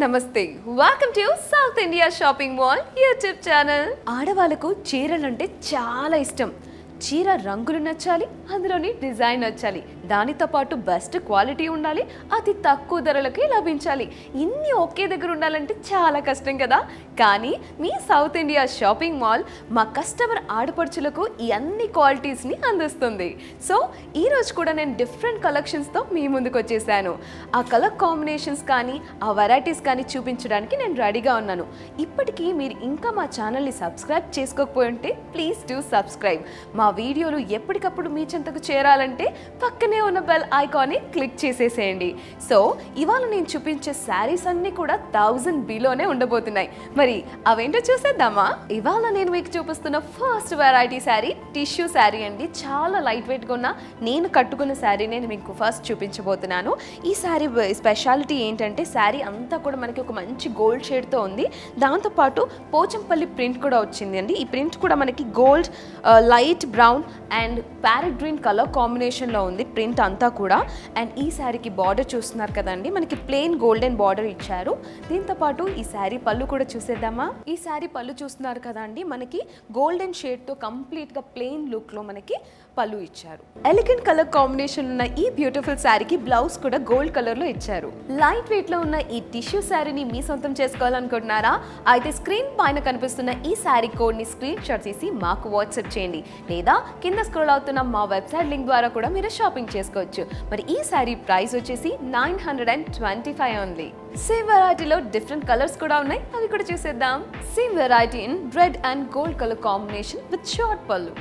నమస్తే welcome to South India shopping mall YouTube channel ఆడవాళ్ళకు చీరలంటే చాలా ఇష్టం చీర రంగులు నచ్చాలి అందులోని డిజైన్ నచ్చాలి దానితో పాటు బెస్ట్ క్వాలిటీ ఉండాలి అతి తక్కువ ధరలకి లభించాలి ఇన్ని ఒకే దగ్గర ఉండాలంటే చాలా కష్టం కదా కానీ మీ సౌత్ ఇండియా షాపింగ్ మాల్ మా కస్టమర్ ఆడపడుచులకు ఈ అన్ని క్వాలిటీస్ని అందిస్తుంది సో ఈ రోజు కూడా నేను డిఫరెంట్ కలెక్షన్స్తో మీ ముందుకు వచ్చేసాను ఆ కలర్ కాంబినేషన్స్ కానీ ఆ వెరైటీస్ కానీ చూపించడానికి నేను రెడీగా ఉన్నాను ఇప్పటికీ మీరు ఇంకా మా ఛానల్ని సబ్స్క్రైబ్ చేసుకోకపోయి ఉంటే ప్లీజ్ డూ సబ్స్క్రైబ్ మా వీడియోలు ఎప్పటికప్పుడు మీ చెంతకు చేరాలంటే పక్కనే ఉన్న బెల్ ఐకాన్ని క్లిక్ చేసేసేయండి సో ఇవాళ నేను చూపించే శారీస్ అన్నీ కూడా థౌజండ్ బిలోనే ఉండబోతున్నాయి మరి అవేంటో చూసేద్దామా ఇవాళ నేను మీకు చూపిస్తున్న first variety saree tissue saree అండి చాలా లైట్ వెయిట్గా ఉన్న నేను కట్టుకున్న శారీ నేను మీకు ఫస్ట్ చూపించబోతున్నాను ఈ శారీ స్పెషాలిటీ ఏంటంటే శారీ అంతా కూడా మనకి ఒక మంచి గోల్డ్ షేడ్తో ఉంది దాంతోపాటు పోచంపల్లి ప్రింట్ కూడా వచ్చింది అండి ఈ ప్రింట్ కూడా మనకి gold light brown and parrot green colour కాంబినేషన్లో ఉంది ప్రింట్ అంతా కూడా అండ్ ఈ శారీకి బార్డర్ చూస్తున్నారు కదండి మనకి ప్లెయిన్ గోల్డెన్ బార్డర్ ఇచ్చారు దీంతో పాటు ఈ శారీ పళ్ళు కూడా చూసేద్దామా ఈ శారీ పళ్ళు చూస్తున్నారు కదండి మనకి గోల్డెన్ షేడ్తో కంప్లీట్గా ప్లెయిన్ లుక్లో మనకి పళ్ళు ఇచ్చారు ఎలిగెంట్ కలర్ కాంబినేషన్ ఉన్న ఈ బ్యూటిఫుల్ శారీకి బ్లౌజ్ కూడా గోల్డ్ కలర్లో ఇచ్చారు లైట్ వెయిట్లో ఉన్న ఈ టిష్యూ శారీని మీ సొంతం చేసుకోవాలనుకుంటున్నారా అయితే స్క్రీన్ పైన కనిపిస్తున్న ఈ శారీ కోడ్ని స్క్రీన్ షాట్ తీసి మాకు వాట్సాప్ చేయండి లేదా కింద స్క్రోల్ అవుతున్న మా వెబ్సైట్ లింక్ ద్వారా కూడా మీరు షాపింగ్ చేసుకోవచ్చు మరి ఈ శారీ ప్రైస్ వచ్చేసి nine hundred and twenty five only same వెరైటీలో డిఫరెంట్ కలర్స్ కూడా ఉన్నాయి అవి కూడా చూసేద్దాం same variety in red and gold colour combination with short pallu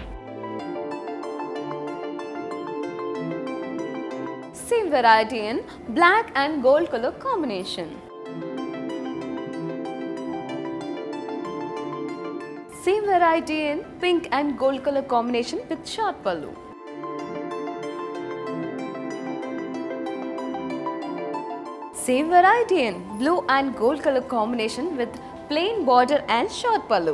same variety in black and gold colour combination Same variety in pink and gold color combination with short pallu. Same variety in blue and gold color combination with plain border and short pallu.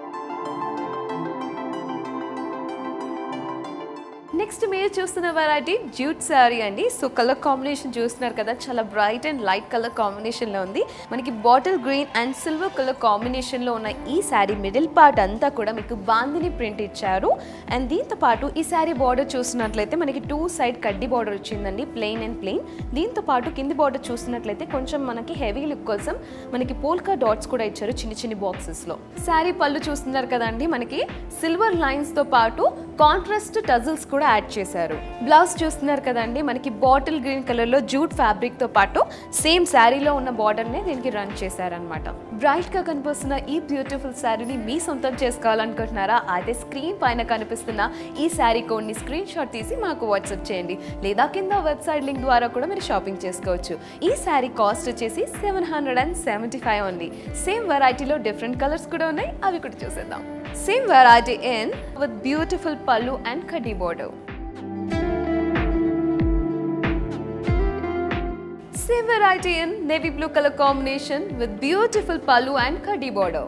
Next మీరు చూస్తున్న variety jute sari అండి so colour combination చూస్తున్నారు కదా చాలా bright and light colour కాంబినేషన్లో ఉంది మనకి bottle green and silver colour కాంబినేషన్లో ఉన్న ఈ శారీ మిడిల్ పార్ట్ అంతా కూడా మీకు బాందిని ప్రింట్ ఇచ్చారు అండ్ దీంతో పాటు ఈ శారీ బార్డర్ చూస్తున్నట్లయితే మనకి టూ సైడ్ కడ్డీ బార్డర్ వచ్చిందండి ప్లెయిన్ అండ్ ప్లెయిన్ దీంతో పాటు కింది బార్డర్ చూస్తున్నట్లయితే కొంచెం మనకి హెవీ లుక్ కోసం మనకి పోల్కా డాట్స్ కూడా ఇచ్చారు చిన్న చిన్న బాక్సెస్లో శారీ పళ్ళు చూస్తున్నారు కదండి మనకి సిల్వర్ లైన్స్తో పాటు కాంట్రాస్ట్ టజల్స్ కూడా యాడ్ చేశారు బ్లౌజ్ చూస్తున్నారు కదండి మనకి బాటిల్ గ్రీన్ కలర్లో జూట్ ఫ్యాబ్రిక్తో పాటు సేమ్ శారీలో ఉన్న బార్డర్నే దీనికి రన్ చేశారనమాట బ్రైట్గా కనిపిస్తున్న ఈ బ్యూటిఫుల్ శారీని మీ సొంతం చేసుకోవాలనుకుంటున్నారా అయితే స్క్రీన్ పైన కనిపిస్తున్న ఈ శారీ కోడ్ని స్క్రీన్ షాట్ తీసి మాకు వాట్సాప్ చేయండి లేదా కింద వెబ్సైట్ లింక్ ద్వారా కూడా మీరు షాపింగ్ చేసుకోవచ్చు ఈ శారీ కాస్ట్ వచ్చేసి seven hundred and seventy five ఉంది సేమ్ వెరైటీలో డిఫరెంట్ కలర్స్ కూడా ఉన్నాయి అవి కూడా చూసేద్దాం same variety in with beautiful pallu and కడ్డీ border Same variety in navy blue color combination with beautiful pallu and khadi border.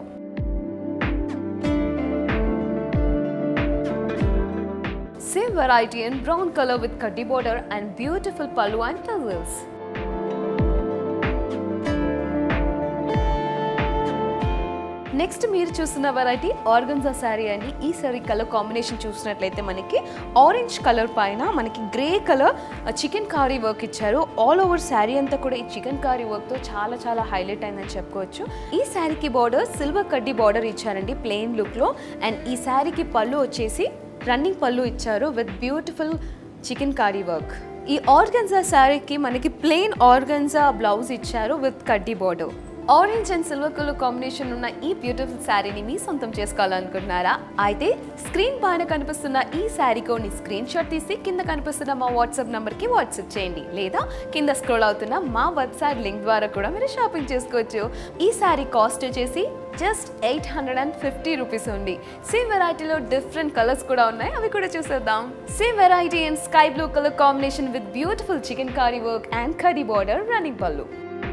Same variety in brown color with khadi border and beautiful pallu and tassels. Next మీరు చూస్తున్న variety organza sari అండి ఈ sari colour combination చూసినట్లయితే మనకి orange colour పైన మనకి grey colour chicken curry work ఇచ్చారు all over saree అంతా కూడా ఈ చికెన్ కారీ వర్క్తో చాలా చాలా హైలైట్ అయిందని చెప్పుకోవచ్చు ఈ శారీకి బార్డర్ సిల్వర్ కడ్డీ బార్డర్ ఇచ్చారండి ప్లెయిన్ లుక్లో అండ్ ఈ శారీకి పళ్ళు వచ్చేసి రన్నింగ్ పళ్ళు ఇచ్చారు with beautiful chicken curry work ఈ ఆర్గన్జా శారీకి మనకి ప్లెయిన్ ఆర్గన్జా బ్లౌజ్ ఇచ్చారు విత్ కడ్డీ border orange and silver colour combination ఉన్న ఈ బ్యూటిఫుల్ శారీని మీ సొంతం చేసుకోవాలనుకుంటున్నారా అయితే స్క్రీన్ పైన కనిపిస్తున్న ఈ శారీ కోడ్ని స్క్రీన్ షాట్ తీసి కింద కనిపిస్తున్న మా వాట్సాప్ నంబర్కి వాట్సాప్ చేయండి లేదా కింద స్క్రోల్ అవుతున్న మా వెబ్సైట్ లింక్ ద్వారా కూడా మీరు షాపింగ్ చేసుకోవచ్చు ఈ శారీ కాస్ట్ వచ్చేసి just eight hundred and fifty rupees ఉంది సేమ్ వెరైటీలో డిఫరెంట్ కలర్స్ కూడా ఉన్నాయి అవి కూడా చూసేద్దాం same variety and sky blue colour combination with beautiful chicken curry work and కడీ border running pallu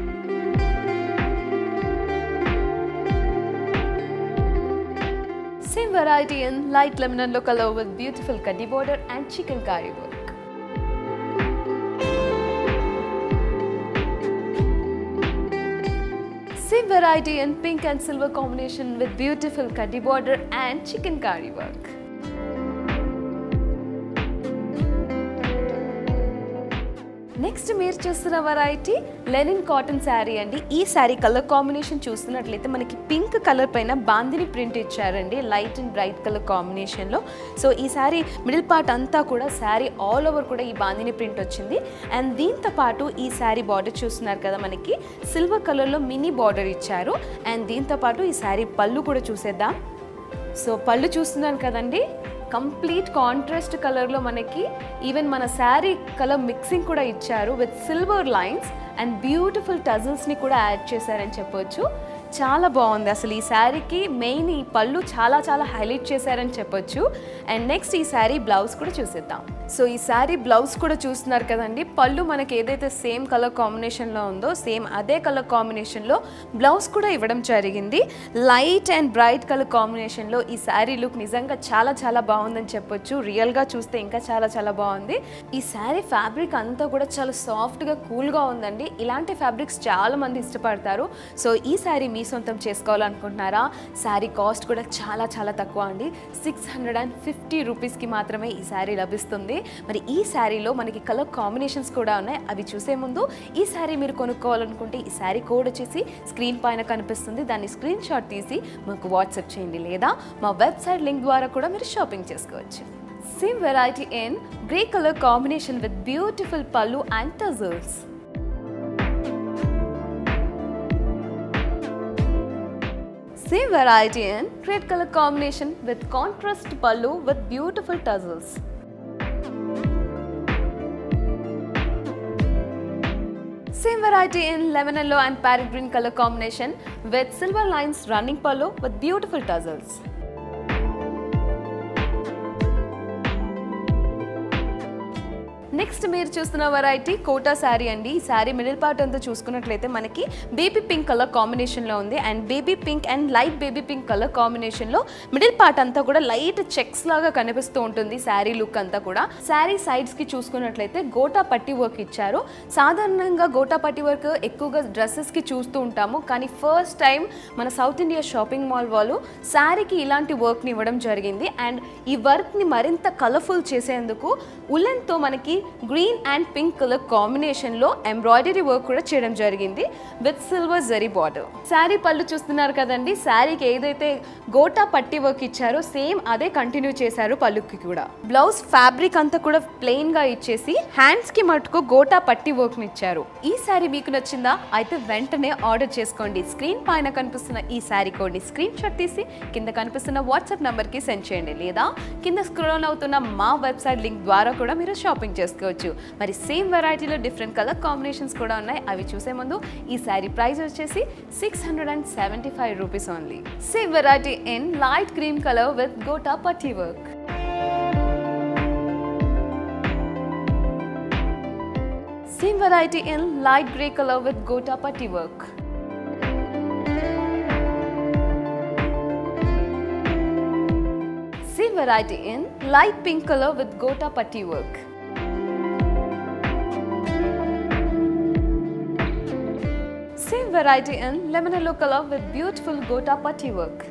Same variety in light lemon yellow color with beautiful kaddi border and chicken curry work. Same variety in pink and silver combination with beautiful cutty border and chicken curry work. Next మీరు చూస్తున్న variety linen cotton sari అండి ఈ sari colour combination చూస్తున్నట్లయితే మనకి pink colour పైన bandhani print ఇచ్చారండి light and bright colour కాంబినేషన్లో so ఈ శారీ మిడిల్ పార్ట్ అంతా కూడా శారీ ఆల్ ఓవర్ కూడా ఈ బాందిని ప్రింట్ వచ్చింది అండ్ దీంతో పాటు ఈ శారీ బార్డర్ చూస్తున్నారు కదా మనకి సిల్వర్ కలర్లో మినీ బార్డర్ ఇచ్చారు అండ్ దీంతో పాటు ఈ శారీ పళ్ళు కూడా చూసేద్దాం సో పళ్ళు చూస్తున్నాను కదండి కంప్లీట్ కాంట్రాస్ట్ కలర్లో మనకి ఈవెన్ మన శారీ కలర్ మిక్సింగ్ కూడా ఇచ్చారు with silver lines and beautiful టజల్స్ని కూడా యాడ్ చేశారని చెప్పొచ్చు చాలా బాగుంది అసలు ఈ శారీకి మెయిన్ ఈ పళ్ళు చాలా చాలా హైలైట్ చేశారని చెప్పొచ్చు అండ్ నెక్స్ట్ ఈ శారీ బ్లౌజ్ కూడా చూసేద్దాం సో ఈ శారీ బ్లౌజ్ కూడా చూస్తున్నారు కదండి పళ్ళు మనకి ఏదైతే సేమ్ కలర్ కాంబినేషన్లో ఉందో సేమ్ అదే కలర్ కాంబినేషన్లో బ్లౌజ్ కూడా ఇవ్వడం జరిగింది లైట్ అండ్ బ్రైట్ కలర్ కాంబినేషన్లో ఈ శారీ లుక్ నిజంగా చాలా చాలా బాగుందని చెప్పొచ్చు రియల్గా చూస్తే ఇంకా చాలా చాలా బాగుంది ఈ శారీ ఫ్యాబ్రిక్ అంతా కూడా చాలా సాఫ్ట్గా కూల్గా ఉందండి ఇలాంటి ఫ్యాబ్రిక్స్ చాలా మంది ఇష్టపడతారు సో ఈ శారీ మీ సొంతం చేసుకోవాలనుకుంటున్నారా శారీ కాస్ట్ కూడా చాలా చాలా తక్కువ అండి సిక్స్ హండ్రెడ్ అండ్ ఫిఫ్టీ రూపీస్కి మాత్రమే ఈ శారీ లభిస్తుంది మరి ఈ శారీలో మనకి కలర్ కాంబినేషన్స్ కూడా ఉన్నాయి అవి చూసే ముందు ఈ శారీ మీరు కొనుక్కోవాలనుకుంటే ఈ శారీ కోడ్ వచ్చేసి స్క్రీన్ పైన కనిపిస్తుంది దాన్ని స్క్రీన్ షాట్ తీసి మాకు వాట్సాప్ చేయండి లేదా మా వెబ్సైట్ లింక్ ద్వారా కూడా మీరు షాపింగ్ చేసుకోవచ్చు same variety in grey colour combination with beautiful pallu and tassels Same variety in red color combination with contrast pallu with beautiful tassels. Same variety in lemon yellow and parrot green color combination with silver lines running pallu with beautiful tassels. Next మీరు చూస్తున్న variety quota sari అండి ఈ saree middle part అంతా చూసుకున్నట్లయితే మనకి baby pink colour కాంబినేషన్లో ఉంది and baby pink and light baby pink colour కాంబినేషన్లో మిడిల్ పార్ట్ అంతా కూడా లైట్ చెక్స్ లాగా కనిపిస్తూ ఉంటుంది శారీ లుక్ అంతా కూడా శారీ సైడ్స్కి చూసుకున్నట్లయితే గోటా పట్టి వర్క్ ఇచ్చారు సాధారణంగా గోటా పట్టి వర్క్ ఎక్కువగా డ్రెస్సెస్కి చూస్తూ ఉంటాము కానీ ఫస్ట్ టైం మన సౌత్ ఇండియా షాపింగ్ మాల్ వాళ్ళు శారీకి ఇలాంటి వర్క్ని ఇవ్వడం జరిగింది అండ్ ఈ వర్క్ని మరింత కలర్ఫుల్ చేసేందుకు ఉలెన్తో మనకి గ్రీన్ అండ్ పింక్ కలర్ కాంబినేషన్లో ఎంబ్రాయిడరీ వర్క్ కూడా చేయడం జరిగింది with silver zari border saree pallu చూస్తున్నారు కదండి శారీకి ఏదైతే గోటా పట్టి వర్క్ ఇచ్చారో సేమ్ అదే కంటిన్యూ చేశారు పళ్ళుకి కూడా బ్లౌజ్ ఫ్యాబ్రిక్ అంతా కూడా ప్లెయిన్ గా ఇచ్చేసి హ్యాండ్స్ కి మటుకు గోటా పట్టి వర్క్ ఇచ్చారు ఈ శారీ మీకు నచ్చిందా అయితే వెంటనే ఆర్డర్ చేసుకోండి స్క్రీన్ పైన కనిపిస్తున్న ఈ శారీ కోడ్ ని స్క్రీన్ షాట్ తీసి కింద కనిపిస్తున్న వాట్సాప్ నంబర్ కి సెండ్ చేయండి లేదా కింద స్క్రోల్ అవుతున్న మా వెబ్సైట్ లింక్ ద్వారా కూడా మీరు షాపింగ్ చేసుకోవచ్చు మరి సేమ్ వెరైటీలో డిఫరెంట్ కలర్ కాంబినేషన్స్ కూడా ఉన్నాయి అవి చూసే ముందు ఈ శారీ ప్రైస్ వచ్చేసి six hundred and seventy five rupees only same variety in light cream colour with gota patti work Same variety in light grey color with gota patti work. Same variety in light pink color with gota patti work. Same variety in lemon yellow color with beautiful gota patti work.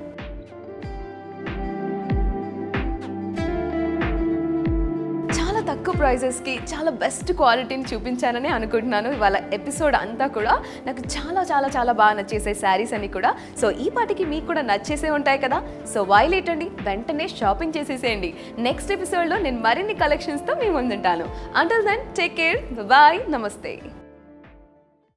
చాలా తక్కువ ప్రైజెస్కి చాలా best క్వాలిటీని చూపించానని అనుకుంటున్నాను ఇవాళ episode అంతా కూడా నాకు చాలా చాలా చాలా బాగా నచ్చేసే శారీస్ అని కూడా సో ఈ పాటికి మీకు కూడా నచ్చేసే ఉంటాయి కదా సో వైలేట్ అండి వెంటనే షాపింగ్ చేసేసేయండి నెక్స్ట్ ఎపిసోడ్లో నేను మరిన్ని కలెక్షన్స్తో మీ ముందుంటాను until then take care bye నమస్తే